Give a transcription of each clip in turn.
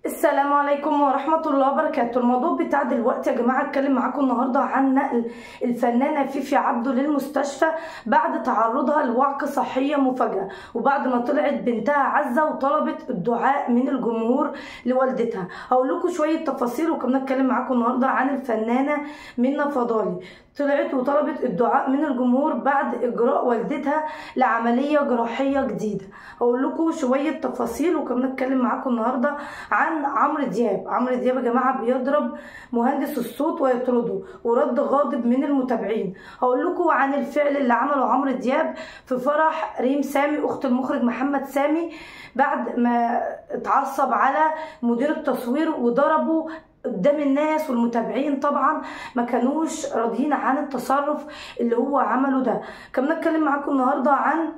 السلام عليكم ورحمة الله وبركاته الموضوع بتاع دلوقتي يا جماعة اتكلم معاكم النهاردة عن نقل الفنانة فيفي عبده للمستشفى بعد تعرضها لوعكة صحية مفاجئة وبعد ما طلعت بنتها عزة وطلبت الدعاء من الجمهور لوالدتها هقول لكم شوية تفاصيل وكمان اتكلم معاكم النهاردة عن الفنانة منى فضالي طلعت وطلبت الدعاء من الجمهور بعد اجراء والدتها لعمليه جراحيه جديده هقول لكم شويه تفاصيل وكمان اتكلم معاكم النهارده عن عمرو دياب عمرو دياب يا جماعه بيضرب مهندس الصوت ويطرده ورد غاضب من المتابعين هقول لكم عن الفعل اللي عمله عمرو دياب في فرح ريم سامي اخت المخرج محمد سامي بعد ما اتعصب على مدير التصوير وضربه قدام الناس والمتابعين طبعا ما كانوش راضيين عن التصرف اللي هو عمله ده كمان اتكلم معاكم النهارده عن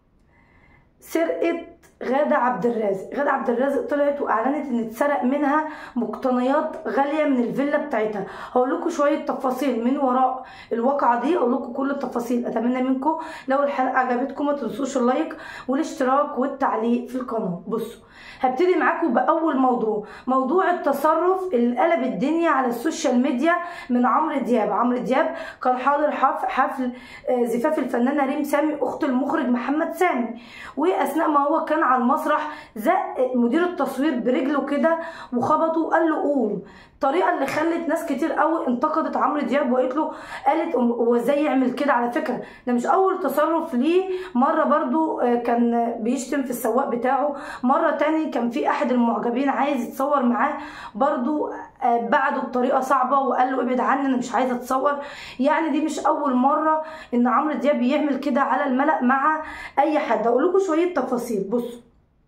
سرقه غادة عبد الرازق غادة عبد الرازق طلعت واعلنت ان اتسرق منها مقتنيات غاليه من الفيلا بتاعتها هقول لكم شويه تفاصيل من وراء الواقعه دي اقول لكم كل التفاصيل اتمنى منكم لو الحلقه عجبتكم ما تنسوش اللايك والاشتراك والتعليق في القناه بصوا هبتدي معاكم باول موضوع موضوع التصرف اللي قلب الدنيا على السوشيال ميديا من عمرو دياب عمرو دياب كان حاضر حفل زفاف الفنانه ريم سامي اخت المخرج محمد سامي واثناء ما هو كان على المسرح زق مدير التصوير برجله كده وخبطه وقال له قوم الطريقه اللي خلت ناس كتير قوي انتقدت عمرو دياب وقالت له قالت هو ازاي يعمل كده على فكره ده مش اول تصرف ليه مره برضو كان بيشتم في السواق بتاعه مره تاني كان في احد المعجبين عايز يتصور معاه برضو بعده بطريقه صعبه وقال له ابعد عني انا مش عايزه اتصور يعني دي مش اول مره ان عمرو دياب يعمل كده على الملأ مع اي حد اقول لكم شويه تفاصيل بصوا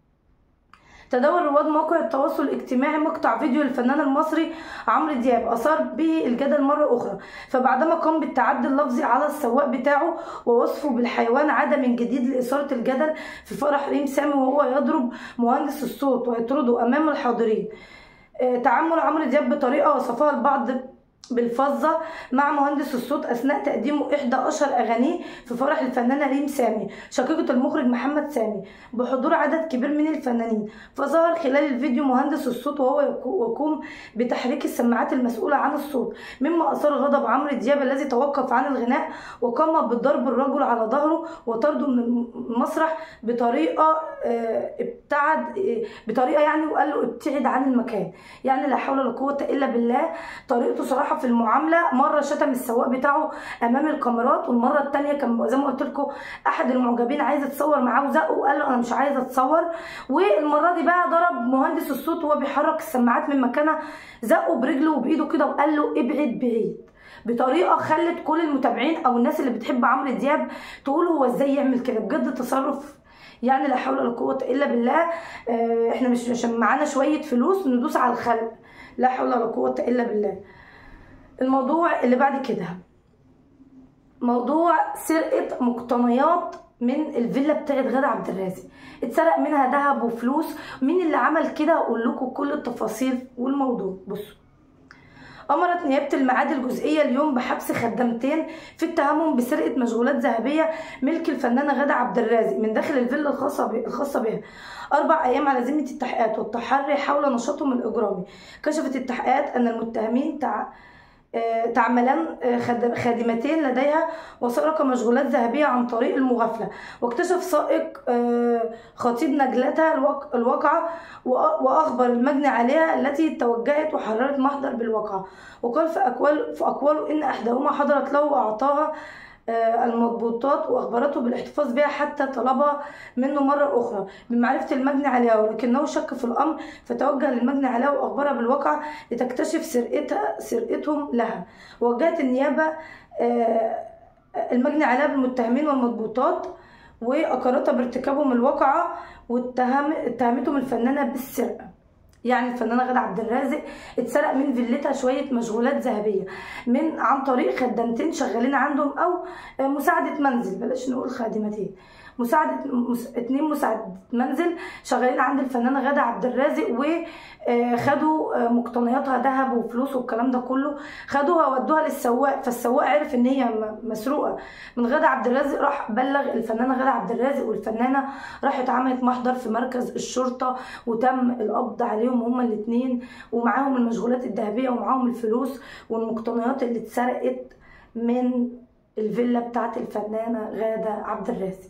تداول رواد مواقع التواصل الاجتماعي مقطع فيديو للفنان المصري عمرو دياب اثار به الجدل مره اخرى فبعدما قام بالتعدي اللفظي على السواق بتاعه ووصفه بالحيوان عاد من جديد لاثاره الجدل في فرح ريم سامي وهو يضرب مهندس الصوت ويطرده امام الحاضرين تعامل عمرو دياب بطريقه وصفها البعض بالفظه مع مهندس الصوت اثناء تقديمه احدى اشهر اغانيه في فرح الفنانه ريم سامي شقيقه المخرج محمد سامي بحضور عدد كبير من الفنانين فظهر خلال الفيديو مهندس الصوت وهو يقوم بتحريك السماعات المسؤوله عن الصوت مما اثار غضب عمرو دياب الذي توقف عن الغناء وقام بضرب الرجل على ظهره وطرده من المسرح بطريقه ابتعد بطريقه يعني وقال له ابتعد عن المكان يعني لا حول ولا قوه الا بالله طريقته صراحه في المعامله مره شتم السواق بتاعه امام الكاميرات والمره الثانيه كان زي ما قلت لكم احد المعجبين عايز يتصور معاه وزقه وقال له انا مش عايزه اتصور والمره دي بقى ضرب مهندس الصوت وهو بيحرك السماعات من مكانها زقه برجله وبايده كده وقال له ابعد بعيد بطريقه خلت كل المتابعين او الناس اللي بتحب عمرو دياب تقول هو ازاي يعمل كده بجد تصرف يعني لا حول ولا قوه الا بالله احنا مش عشان معانا شويه فلوس ندوس على الخلق لا حول ولا قوه الا بالله الموضوع اللي بعد كده موضوع سرقة مقتنيات من الفيلا بتاعت غادة عبد الرازق اتسرق منها ذهب وفلوس مين اللي عمل كده اقول لكم كل التفاصيل والموضوع بصوا أمرت نيابة المعاد الجزئية اليوم بحبس خدامتين في التهمهم بسرقة مشغولات ذهبية ملك الفنانة غادة عبد الرازق من داخل الفيلا الخاصة الخاصة بها أربع أيام على ذمة التحقيقات والتحري حول نشاطهم الإجرامي كشفت التحقيقات أن المتهمين تع... تعملان خادمتين لديها وسرق مشغولات ذهبية عن طريق المغافلة واكتشف سائق خطيب نجلتها الواقعة وأخبر المجني عليها التي توجهت وحررت محضر بالواقعة وقال في أقوال في أقواله إن إحداهما حضرت له وأعطاها المضبوطات واخبرته بالاحتفاظ بها حتى طلبها منه مره اخرى بمعرفه المجني عليها ولكنه شك في الامر فتوجه للمجني عليها واخبرها بالواقع لتكتشف سرقتها سرقتهم لها وجهت النيابه المجني عليها بالمتهمين والمضبوطات واقرتها بارتكابهم الواقعه واتهمتهم الفنانه بالسرقه يعني الفنانه غاده عبد الرازق اتسرق من فيلتها شويه مشغولات ذهبيه من عن طريق خدامتين شغالين عندهم او مساعده منزل بلاش نقول خادمتين مساعدة مس... اتنين مساعد منزل شغالين عند الفنانة غادة عبد الرازق وخدوا مقتنياتها ذهب وفلوس والكلام ده كله خدوها ودوها للسواق فالسواق عرف ان هي م- مسروقة من غادة عبد الرازق راح بلغ الفنانة غادة عبد الرازق والفنانة راحت عملت محضر في مركز الشرطة وتم القبض عليهم هما الاتنين ومعاهم المشغولات الذهبية ومعاهم الفلوس والمقتنيات اللي اتسرقت من الفيلا بتاعت الفنانة غادة عبد الرازق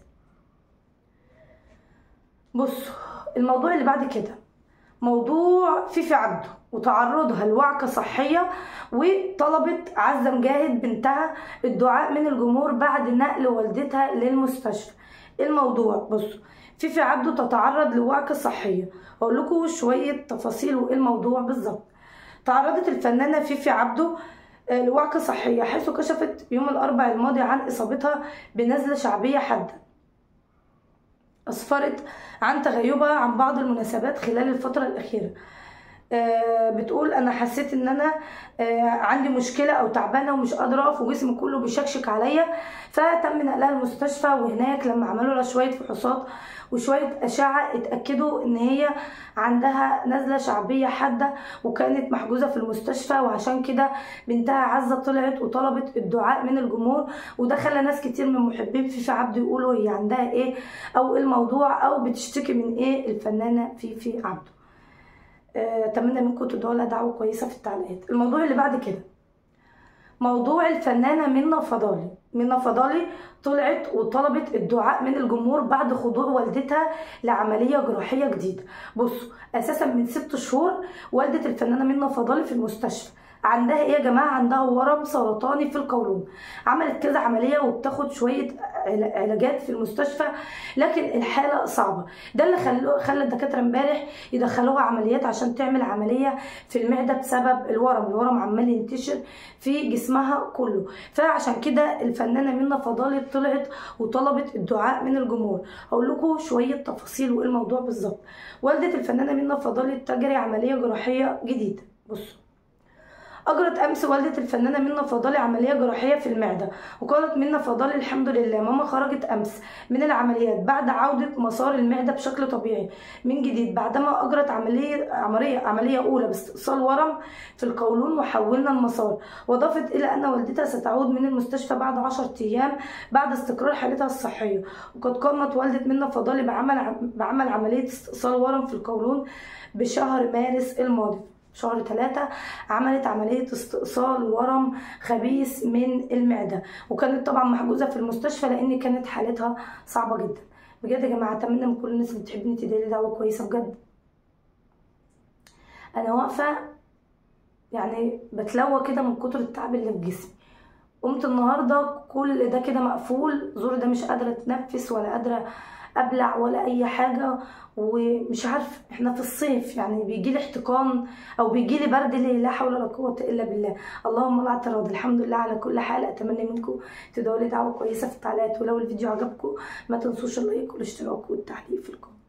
بصوا الموضوع اللي بعد كده موضوع فيفي عبده وتعرضها لوعكة صحية وطلبت عزة مجاهد بنتها الدعاء من الجمهور بعد نقل والدتها للمستشفى الموضوع بصوا فيفي عبده تتعرض لوعكة صحية هقول لكم شوية تفاصيل وايه الموضوع بالظبط تعرضت الفنانة فيفي عبده آه، لوعكة صحية حيث كشفت يوم الأربعاء الماضي عن إصابتها بنزلة شعبية حادة أسفرت عن تغيبها عن بعض المناسبات خلال الفترة الأخيرة آه، بتقول انا حسيت ان انا آه، عندي مشكله او تعبانه ومش قادره اقف وجسمي كله بيشكشك عليا فتم نقلها المستشفى وهناك لما عملوا لها شويه فحوصات وشويه اشعه اتاكدوا ان هي عندها نزله شعبيه حاده وكانت محجوزه في المستشفى وعشان كده بنتها عزه طلعت وطلبت الدعاء من الجمهور وده خلى ناس كتير من محبين فيفي عبده يقولوا هي عندها ايه او إيه الموضوع او بتشتكي من ايه الفنانه فيفي عبده آه، اتمنى منكم تدعوا لها دعوه كويسه في التعليقات الموضوع اللي بعد كده موضوع الفنانه منى فضالي منى فضالي طلعت وطلبت الدعاء من الجمهور بعد خضوع والدتها لعمليه جراحيه جديده بصوا اساسا من ست شهور والده الفنانه منى فضالي في المستشفى عندها ايه يا جماعه عندها ورم سرطاني في القولون عملت كذا عمليه وبتاخد شويه عل- علاجات في المستشفى لكن الحاله صعبه ده اللي خلو خلى الدكاتره امبارح يدخلوها عمليات عشان تعمل عمليه في المعده بسبب الورم الورم عمال ينتشر في جسمها كله فعشان كده الفنانه منى فضالي طلعت وطلبت الدعاء من الجمهور هقول لكم شويه تفاصيل وايه الموضوع بالظبط والده الفنانه منى فضالي تجري عمليه جراحيه جديده بصوا أجرت أمس والدة الفنانة منى فضالي عملية جراحية في المعدة وقالت منى فضالي الحمد لله ماما خرجت أمس من العمليات بعد عودة مسار المعدة بشكل طبيعي من جديد بعدما أجرت عملية عملية عملية أولى باستئصال ورم في القولون وحولنا المسار وأضافت إلى أن والدتها ستعود من المستشفى بعد 10 أيام بعد استقرار حالتها الصحية وقد قامت والدة منى فضالي بعمل بعمل عملية استئصال ورم في القولون بشهر مارس الماضي شهر ثلاثة عملت عملية استئصال ورم خبيث من المعدة وكانت طبعا محجوزة في المستشفى لأن كانت حالتها صعبة جدا بجد يا جماعة أتمنى من كل الناس اللي بتحبني تدعي لي دعوة كويسة بجد أنا واقفة يعني بتلوى كده من كتر التعب اللي في جسمي قمت النهارده كل ده كده مقفول زوري ده مش قادرة اتنفس ولا قادرة ابلع ولا اي حاجه ومش عارف احنا في الصيف يعني بيجي لي احتقان او بيجي لي برد ليه لا حول ولا قوه الا بالله اللهم لا اعتراض الحمد لله على كل حال اتمنى منكم تدعوا لي دعوه كويسه في التعليقات ولو الفيديو عجبكم ما تنسوش اللايك والاشتراك والتعليق في الكومنت